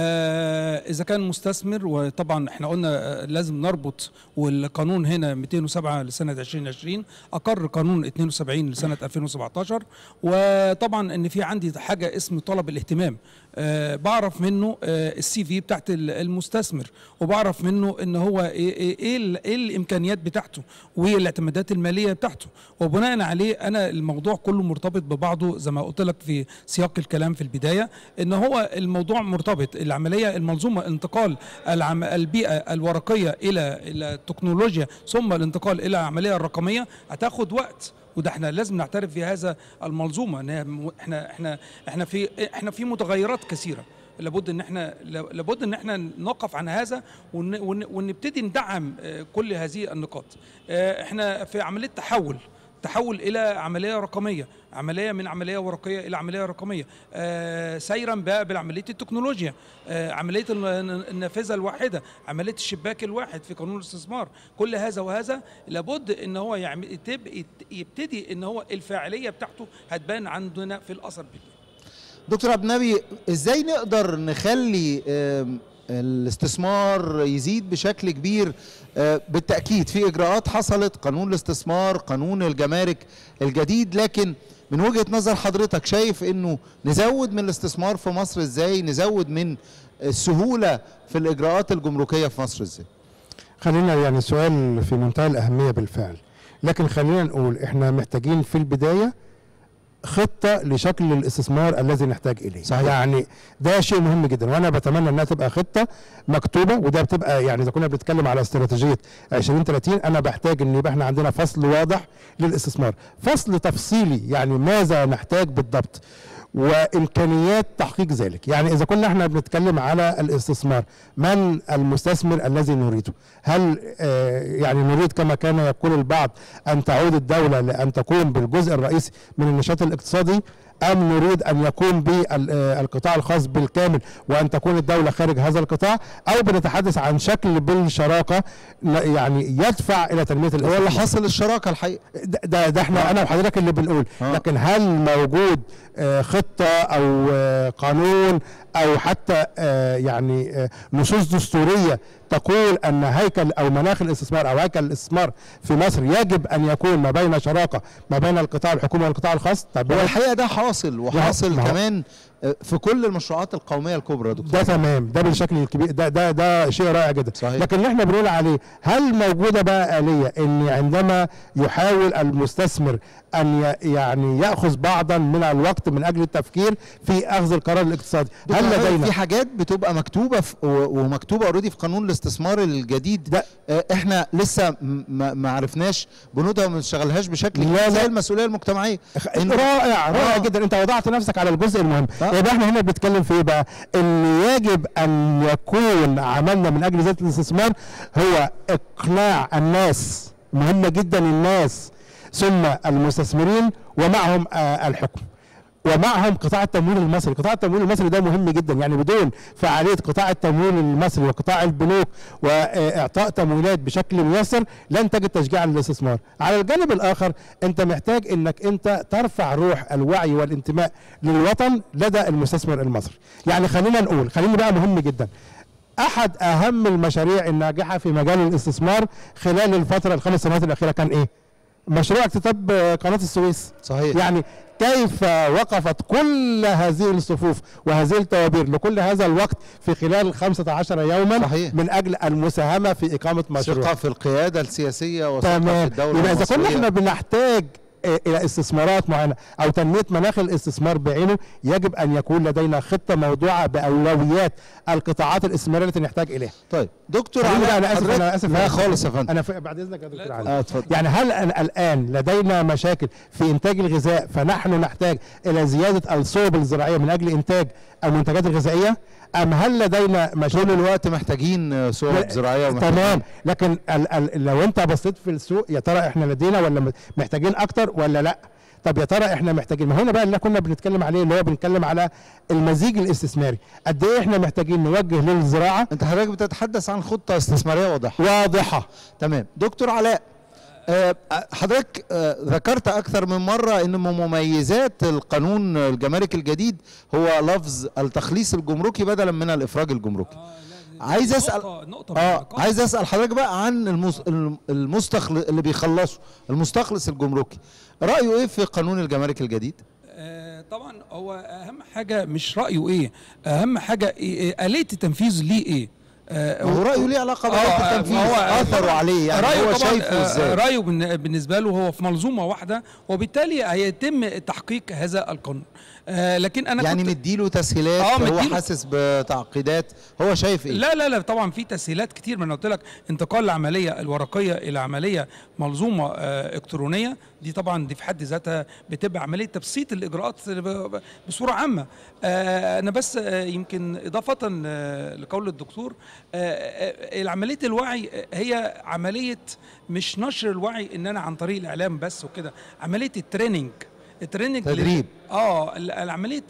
آه اذا كان مستثمر وطبعا احنا قلنا آه لازم نربط والقانون هنا 207 لسنه 2020 اقر قانون 72 لسنه 2017 وطبعا ان في عندي حاجه اسم طلب الاهتمام آه بعرف منه آه السي في بتاعت ال- المستثمر وبعرف منه ان هو ايه ايه, إيه, ال- إيه الامكانيات بتاعته والاعتمادات الماليه بتاعته وبناء عليه انا الموضوع كله مرتبط ببعضه زي ما قلت لك في سياق الكلام في البدايه ان هو الموضوع مرتبط العمليه المنظومه انتقال العم البيئه الورقيه الى الى التكنولوجيا ثم الانتقال الى العمليه الرقميه هتاخد وقت وده احنا لازم نعترف في هذا المنظومه ان هي م- احنا احنا احنا في احنا في متغيرات كثيره لابد ان احنا لابد ان احنا نقف عن هذا ون- ون- ونبتدي ندعم آه، كل هذه النقاط آه، احنا في عمليه تحول تحول الى عمليه رقميه عمليه من عمليه ورقيه الى عمليه رقميه آه سيرا بقى بالعمليه التكنولوجيا آه عمليه الن- النافذه الواحده عمليه الشباك الواحد في قانون الاستثمار كل هذا وهذا لابد ان هو يعمل تب- يت- يبتدي ان هو الفاعليه بتاعته هتبان عندنا في الاثر بالتالي دكتور عبد النبي ازاي نقدر نخلي آم، الاستثمار يزيد بشكل كبير آه، بالتاكيد في اجراءات حصلت قانون الاستثمار قانون الجمارك الجديد لكن من وجهه نظر حضرتك شايف انه نزود من الاستثمار في مصر ازاي نزود من السهوله في الاجراءات الجمركيه في مصر ازاي خلينا يعني السؤال في منتهى الأهمية بالفعل لكن خلينا نقول احنا محتاجين في البداية خطة لشكل الاستثمار الذي نحتاج إليه صحيح. يعني ده شيء مهم جدا وأنا بتمنى أنها تبقى خطة مكتوبة وده بتبقى يعني إذا كنا بنتكلم على استراتيجية 2030 أنا بحتاج أن يبقى احنا عندنا فصل واضح للاستثمار فصل تفصيلي يعني ماذا نحتاج بالضبط وامكانيات تحقيق ذلك يعني اذا كنا احنا بنتكلم على الاستثمار من المستثمر الذي نريده هل آه، يعني نريد كما كان يقول البعض ان تعود الدوله لان تقوم بالجزء الرئيسي من النشاط الاقتصادي ام نريد ان يقوم بالقطاع الخاص بالكامل وان تكون الدوله خارج هذا القطاع او بنتحدث عن شكل بالشراكه لا- يعني يدفع الى تنميه هو اللي الاستثمار حصل الشراكه الحقيقه ده, ده, ده احنا انا وحضرتك اللي بنقول آه. لكن هل موجود آه، خطه او آه، قانون او حتى آه، يعني آه، نصوص دستوريه تقول ان هيكل او مناخ الاستثمار او هيكل الاستثمار في مصر يجب ان يكون ما بين شراكه ما بين القطاع الحكومي والقطاع الخاص طب هو الحقيقه ده حاصل وحاصل ما هو- كمان آه، في كل المشروعات القوميه الكبرى يا دكتور ده تمام ده بالشكل الكبير ده ده ده شيء رائع جدا صحيح. لكن اللي احنا بنقول عليه هل موجوده بقى اليه ان عندما يحاول المستثمر ان ي- يعني ياخذ بعضا من الوقت من اجل التفكير في اخذ القرار الاقتصادي هل دكتور، لدينا في حاجات بتبقى مكتوبه في و- ومكتوبه اوريدي في قانون الاستثمار الجديد ده- آه، احنا لسه م- ما ما عرفناش بنودها وما بنشتغلهاش بشكل لا، زي لا. المسؤوليه المجتمعيه إن- رائع رائع آه. جدا انت وضعت نفسك على الجزء المهم آه. يبقى احنا هنا بنتكلم في ايه بقى ان يجب ان يكون عملنا من اجل ذات الاستثمار هو اقناع الناس مهمه جدا الناس ثم المستثمرين ومعهم آه الحكم ومعهم قطاع التمويل المصري قطاع التمويل المصري ده مهم جدا يعني بدون فعاليه قطاع التمويل المصري وقطاع البنوك واعطاء تمويلات بشكل ميسر لن تجد تشجيع للاستثمار على الجانب الاخر انت محتاج انك انت ترفع روح الوعي والانتماء للوطن لدى المستثمر المصري يعني خلينا نقول خليني بقى مهم جدا احد اهم المشاريع الناجحه في مجال الاستثمار خلال الفتره الخمس سنوات الاخيره كان ايه مشروع اكتتاب آه، قناه السويس صحيح يعني كيف وقفت كل هذه الصفوف وهذه التوابير لكل هذا الوقت في خلال 15 يوما صحيح. من اجل المساهمه في اقامه مشروع ثقه في القياده السياسيه وثقه في تمام الدوله يبقى اذا كنا المصرية. احنا بنحتاج آه، الى استثمارات معينه او تنميه مناخ الاستثمار بعينه يجب ان يكون لدينا خطه موضوعه باولويات القطاعات الاستثماريه التي نحتاج اليها طيب دكتور خليني بقى علاء انا اسف حضرتك- انا اسف لا خالص يا فندم انا ف- بعد اذنك يا دكتور علي اه اتفضل يعني هل أن الآن لدينا مشاكل في إنتاج الغذاء فنحن نحتاج إلى زيادة الصوب الزراعية من أجل إنتاج المنتجات الغذائية أم هل لدينا طول مشاكل الوقت محتاجين آه، صور لا، زراعيه ومحتاجين تمام لكن ال ال لو أنت بصيت في السوق يا ترى إحنا لدينا ولا م- محتاجين أكتر ولا لأ طب يا ترى احنا محتاجين ما هنا بقى اللي كنا بنتكلم عليه اللي هو بنتكلم على المزيج الاستثماري قد ايه احنا محتاجين نوجه للزراعه انت حضرتك بتتحدث عن خطه استثماريه واضحه واضحه تمام دكتور علاء آه، حضرتك آه، ذكرت اكثر من مره ان من مميزات القانون الجمارك الجديد هو لفظ التخليص الجمركي بدلا من الافراج الجمركي عايز اسال نقطة نقطة اه بالنقاط. عايز اسال حضرتك بقى عن المس... المستخلص اللي بيخلصه المستخلص الجمركي رايه ايه في قانون الجمارك الجديد آه، طبعا هو اهم حاجه مش رايه ايه اهم حاجه إيه إيه اليه التنفيذ ليه ايه آه، هو رايه ليه علاقه آه، بآلة آه، التنفيذ ما هو اثره طبعاً عليه يعني رأيه هو طبعاً، شايفه آه، ازاي رايه بالن- بالنسبه له هو في منظومه واحده وبالتالي هيتم تحقيق هذا القانون آه، لكن انا يعني كنت مديله تسهيلات آه، هو مديله- حاسس بتعقيدات هو شايف ايه لا لا لا طبعا في تسهيلات كتير ما انا قلت لك انتقال العمليه الورقيه الى عمليه منظومه آه، الكترونيه دي طبعا دي في حد ذاتها بتبقى عمليه تبسيط الاجراءات ب- ب- بصوره عامه آه، انا بس آه، يمكن اضافه آه، لقول الدكتور آه، آه، عمليه الوعي آه، هي عمليه مش نشر الوعي ان انا عن طريق الاعلام بس وكده عمليه التريننج التريننج تدريب. اه ال- العمليه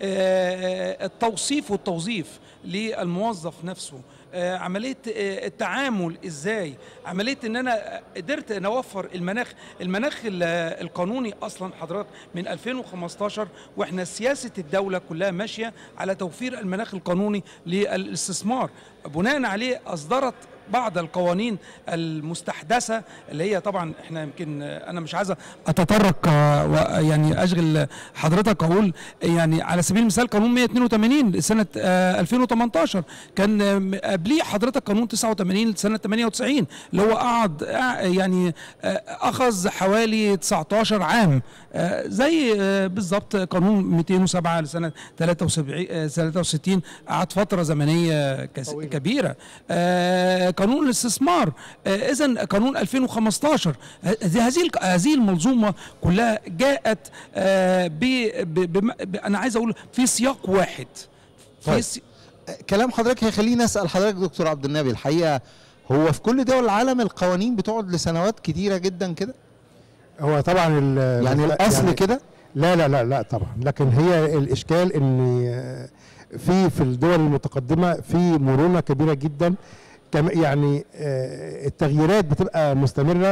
آه، التوصيف والتوظيف للموظف نفسه آه، عمليه آه، التعامل ازاي عمليه ان انا قدرت ان اوفر المناخ المناخ ال- القانوني اصلا حضرتك من 2015 واحنا سياسه الدوله كلها ماشيه على توفير المناخ القانوني للاستثمار بناء عليه اصدرت بعض القوانين المستحدثه اللي هي طبعا احنا يمكن آه، انا مش عايز اتطرق آه، و- يعني اشغل حضرتك اقول يعني على سبيل المثال قانون 182 سنه آه، 2018 كان آه، قبليه حضرتك قانون 89 سنه 98 اللي هو قعد آه، يعني آه، اخذ حوالي 19 عام آه، زي آه، بالظبط قانون 207 لسنه 73 آه، 63 قعد فتره زمنيه كس- طويلة. كبيره آه، قانون الاستثمار اذا قانون 2015 ه- هذه الك- هذه المنظومه كلها جاءت آه، ب ب- بم- ب- انا عايز اقول في سياق واحد في طيب. سي- كلام حضرتك هيخليني اسال حضرتك دكتور عبد النبي الحقيقه هو في كل دول العالم القوانين بتقعد لسنوات كتيره جدا كده هو طبعا ال- يعني الاصل يعني كده لا لا لا لا طبعا لكن هي الاشكال ان آه، في في الدول المتقدمه في مرونه كبيره جدا كم يعني آه، التغييرات بتبقى مستمره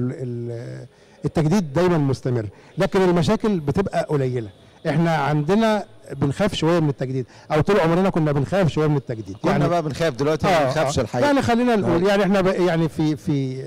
والتجديد دايما مستمر لكن المشاكل بتبقى قليله احنا عندنا بنخاف شويه من التجديد او طول عمرنا كنا بنخاف شويه من التجديد كنا بقى بنخاف دلوقتي ما بنخافش الحقيقه يعني خلينا نقول آه. يعني احنا بقى- يعني في في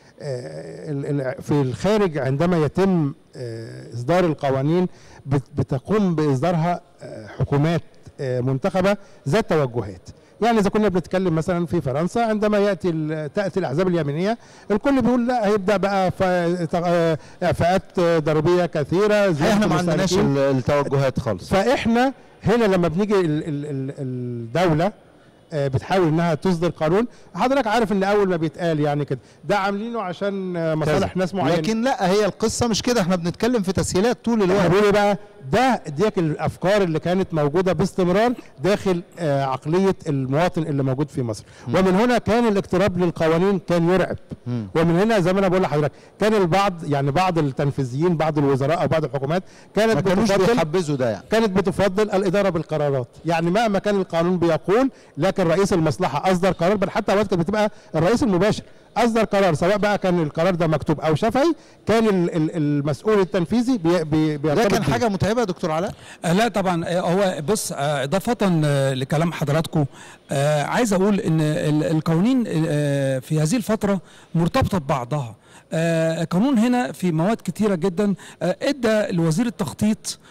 آه، ال- ال- في الخارج عندما يتم آه، اصدار القوانين بت- بتقوم باصدارها آه، حكومات آه، منتخبه ذات توجهات يعني اذا كنا بنتكلم مثلا في فرنسا عندما ياتي ال- تاتي الاحزاب اليمينيه الكل بيقول لا هيبدا بقى ف- آه، اعفاءات ضريبيه كثيره الحقيقة زيادة احنا ما عندناش المستهلكين. ال- التوجهات خالص فاحنا هنا لما بنيجي ال- ال- ال- الدوله آه، بتحاول انها تصدر قانون حضرتك عارف ان اول ما بيتقال يعني كده ده عاملينه عشان آه، مصالح ناس معينه لكن لا هي القصه مش كده احنا بنتكلم في تسهيلات طول احنا الوقت بنقول إيه بقى ده ديك الافكار اللي كانت موجوده باستمرار داخل آه، عقليه المواطن اللي موجود في مصر ومن هنا كان الاقتراب للقوانين كان يرعب مم. ومن هنا زي ما انا بقول لحضرتك كان البعض يعني بعض التنفيذيين بعض الوزراء او بعض الحكومات ما كانت كانوش بتفضل بيحبذوا ده يعني كانت بتفضل الاداره بالقرارات يعني مهما كان القانون بيقول لكن رئيس المصلحه اصدر قرار بل حتى اوقات كانت بتبقى الرئيس المباشر اصدر قرار سواء بقى كان القرار ده مكتوب او شفهي كان ال- ال- المسؤول التنفيذي بي بي ده بيرتبط كان بيه. حاجه متعبه يا دكتور علاء آه، لا طبعا آه، هو بص آه، اضافه آه، لكلام حضراتكم آه، عايز اقول ان ال- القوانين آه، في هذه الفتره مرتبطه ببعضها آه، قانون هنا في مواد كتيره جدا آه، ادى لوزير التخطيط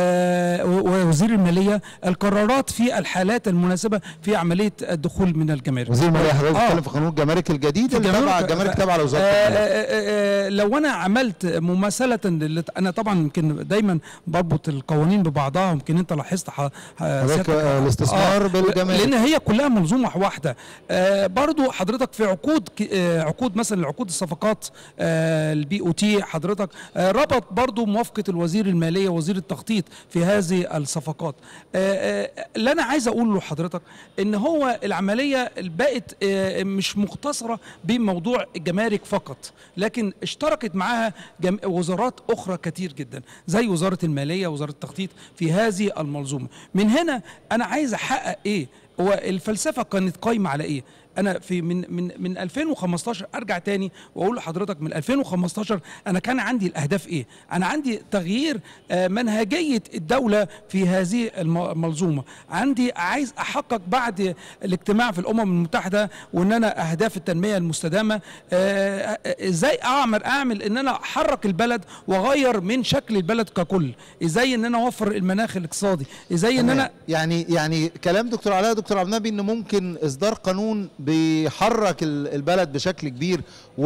آه، و- ووزير الماليه القرارات في الحالات المناسبه في عمليه الدخول من الجمارك وزير الماليه حضرتك آه. بتتكلم في قانون الجمارك الجديد اللي الجمارك- تبع الجمارك تبع لوزاره آه، التجاره آه، آه، آه، لو انا عملت مماثله لل- انا طبعا يمكن دايما بربط القوانين ببعضها يمكن انت لاحظت ح- آه، حضرتك، سيادتك- آه، الاستثمار بالجمارك. لان هي كلها منظومه واحده آه، برضو حضرتك في عقود ك- آه، عقود مثلا العقود الصفقات البي او تي حضرتك آه، ربط برضو موافقه الوزير الماليه وزير التخطيط في هذه الصفقات آه، آه، اللي انا عايز اقول لحضرتك ان هو العمليه بقت آه، مش مقتصره بموضوع الجمارك فقط لكن اشتركت معاها جم- وزارات اخرى كتير جدا زي وزاره الماليه وزاره التخطيط في هذه المنظومه من هنا انا عايز احقق ايه هو الفلسفه كانت قايمه على ايه انا في من من من 2015 ارجع تاني واقول لحضرتك من 2015 انا كان عندي الاهداف ايه انا عندي تغيير آه، منهجيه الدوله في هذه الم- المنظومه عندي عايز احقق بعد الاجتماع في الامم المتحده وان انا اهداف التنميه المستدامه آه، آه، ازاي اعمل اعمل ان انا احرك البلد واغير من شكل البلد ككل ازاي ان انا اوفر المناخ الاقتصادي ازاي ان انا يعني يعني كلام دكتور علاء دكتور عبد النبي ان ممكن اصدار قانون بيحرك ال- البلد بشكل كبير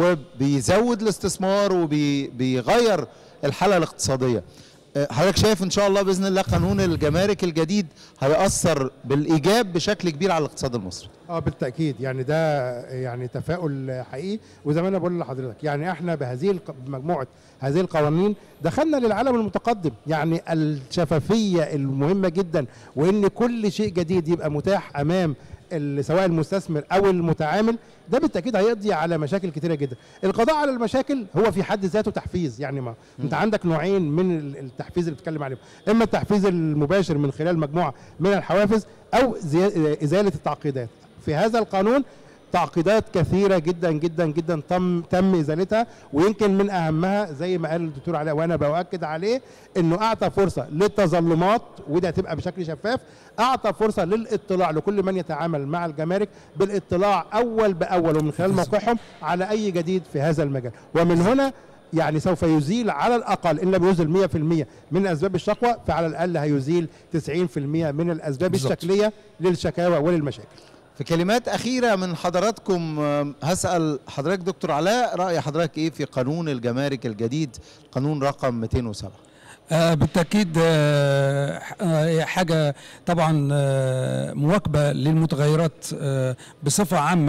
وبيزود الاستثمار وبيغير الحاله الاقتصاديه أه، حضرتك شايف ان شاء الله باذن الله قانون الجمارك الجديد هيأثر بالايجاب بشكل كبير على الاقتصاد المصري اه بالتاكيد يعني ده يعني تفاؤل حقيقي وزي ما انا بقول لحضرتك يعني احنا بهذه الق- بمجموعه هذه القوانين دخلنا للعالم المتقدم يعني الشفافيه المهمه جدا وان كل شيء جديد يبقى متاح امام ال- سواء المستثمر او المتعامل ده بالتاكيد هيقضي على مشاكل كتيره جدا القضاء على المشاكل هو في حد ذاته تحفيز يعني ما انت عندك نوعين من ال- التحفيز اللي بتتكلم عليهم اما التحفيز المباشر من خلال مجموعه من الحوافز او زي- ازاله التعقيدات في هذا القانون تعقيدات كثيره جدا جدا جدا تم تم ازالتها ويمكن من اهمها زي ما قال الدكتور علاء وانا باكد عليه انه اعطى فرصه للتظلمات وده هتبقى بشكل شفاف اعطى فرصه للاطلاع لكل من يتعامل مع الجمارك بالاطلاع اول باول ومن خلال موقعهم على اي جديد في هذا المجال ومن هنا يعني سوف يزيل على الاقل ان لم يزل 100% من اسباب الشقوى فعلى الاقل هيزيل 90% من الاسباب بالظبط. الشكليه للشكاوى وللمشاكل في كلمات أخيرة من حضراتكم آم، هسأل حضرتك دكتور علاء رأي حضرتك إيه في قانون الجمارك الجديد قانون رقم 207 آه، بالتاكيد آه، ح- آه، هي حاجه طبعا آه، مواكبه للمتغيرات آه، بصفه عامه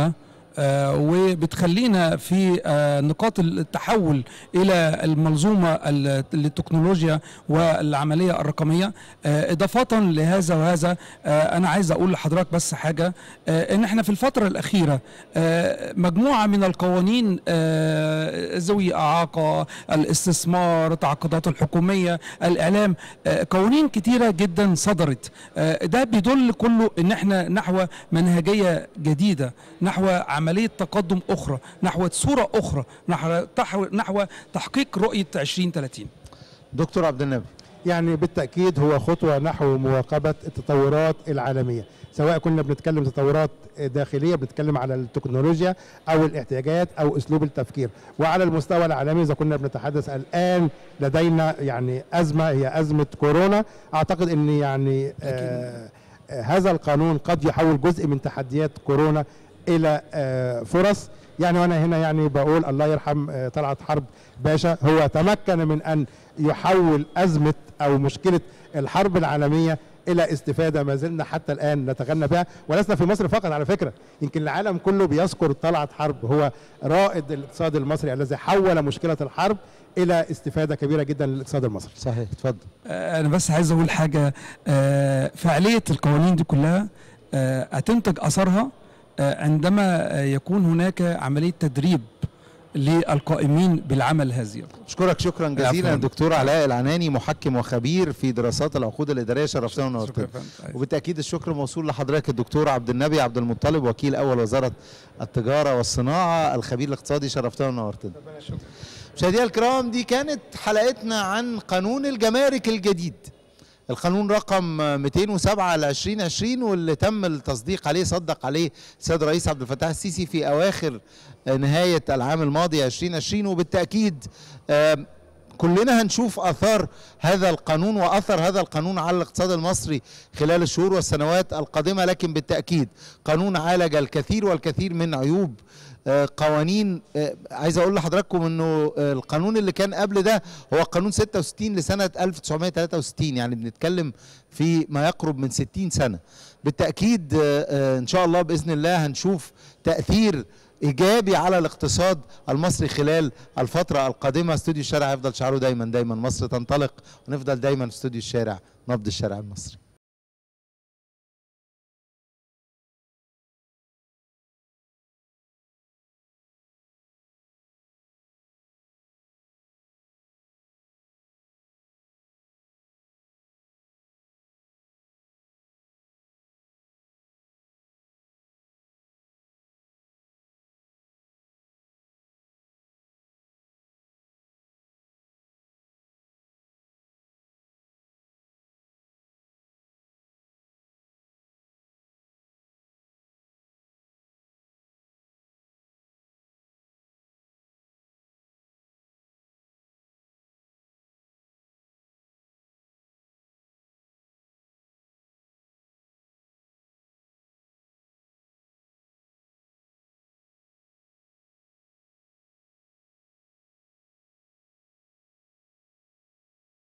آه، وبتخلينا في آه، نقاط التحول الى المنظومه ال- التكنولوجيا والعمليه الرقميه آه، اضافه لهذا وهذا آه، انا عايز اقول لحضرتك بس حاجه آه، ان احنا في الفتره الاخيره آه، مجموعه من القوانين آه، ذوي اعاقه الاستثمار التعاقدات الحكوميه الاعلام آه، قوانين كتيره جدا صدرت آه، ده بيدل كله ان احنا نحو منهجيه جديده نحو عمليه تقدم اخرى نحو صوره اخرى نحو تحو- نحو تحقيق رؤيه 2030 دكتور عبد النبي يعني بالتأكيد هو خطوة نحو مواكبة التطورات العالمية سواء كنا بنتكلم تطورات داخلية بنتكلم على التكنولوجيا أو الاحتياجات أو أسلوب التفكير وعلى المستوى العالمي إذا كنا بنتحدث الآن لدينا يعني أزمة هي أزمة كورونا أعتقد أن يعني آه آه، هذا القانون قد يحول جزء من تحديات كورونا إلى آه فرص يعني وانا هنا يعني بقول الله يرحم آه، طلعت حرب باشا هو تمكن من ان يحول ازمه او مشكله الحرب العالميه الى استفاده ما زلنا حتى الان نتغنى بها ولسنا في مصر فقط على فكره يمكن العالم كله بيذكر طلعت حرب هو رائد الاقتصاد المصري الذي حول مشكله الحرب الى استفاده كبيره جدا للاقتصاد المصري صحيح اتفضل آه، انا بس عايز اقول حاجه آه، فعاليه القوانين دي كلها آه، هتنتج اثرها آه، عندما آه، يكون هناك عمليه تدريب للقائمين بالعمل هذه اشكرك شكرا جزيلا عفواً. دكتور علاء العناني محكم وخبير في دراسات العقود الاداريه شرفتنا ونورتنا شكرا يا فندم. وبالتاكيد الشكر موصول لحضرتك الدكتور عبد النبي عبد المطلب وكيل اول وزاره التجاره والصناعه الخبير الاقتصادي شرفتنا ونورتنا مشاهدينا الكرام دي كانت حلقتنا عن قانون الجمارك الجديد القانون رقم 207 ل 2020 واللي تم التصديق عليه صدق عليه السيد الرئيس عبد الفتاح السيسي في اواخر نهايه العام الماضي 2020 وبالتاكيد آم، كلنا هنشوف اثار هذا القانون واثر هذا القانون على الاقتصاد المصري خلال الشهور والسنوات القادمه لكن بالتاكيد قانون عالج الكثير والكثير من عيوب آه، قوانين آه، عايز اقول لحضراتكم انه آه، القانون اللي كان قبل ده هو قانون 66 لسنه 1963 يعني بنتكلم في ما يقرب من 60 سنه بالتاكيد آه، آه، ان شاء الله باذن الله هنشوف تاثير ايجابي على الاقتصاد المصري خلال الفتره القادمه استوديو الشارع هيفضل شعاره دايما دايما مصر تنطلق ونفضل دايما في استوديو الشارع نبض الشارع المصري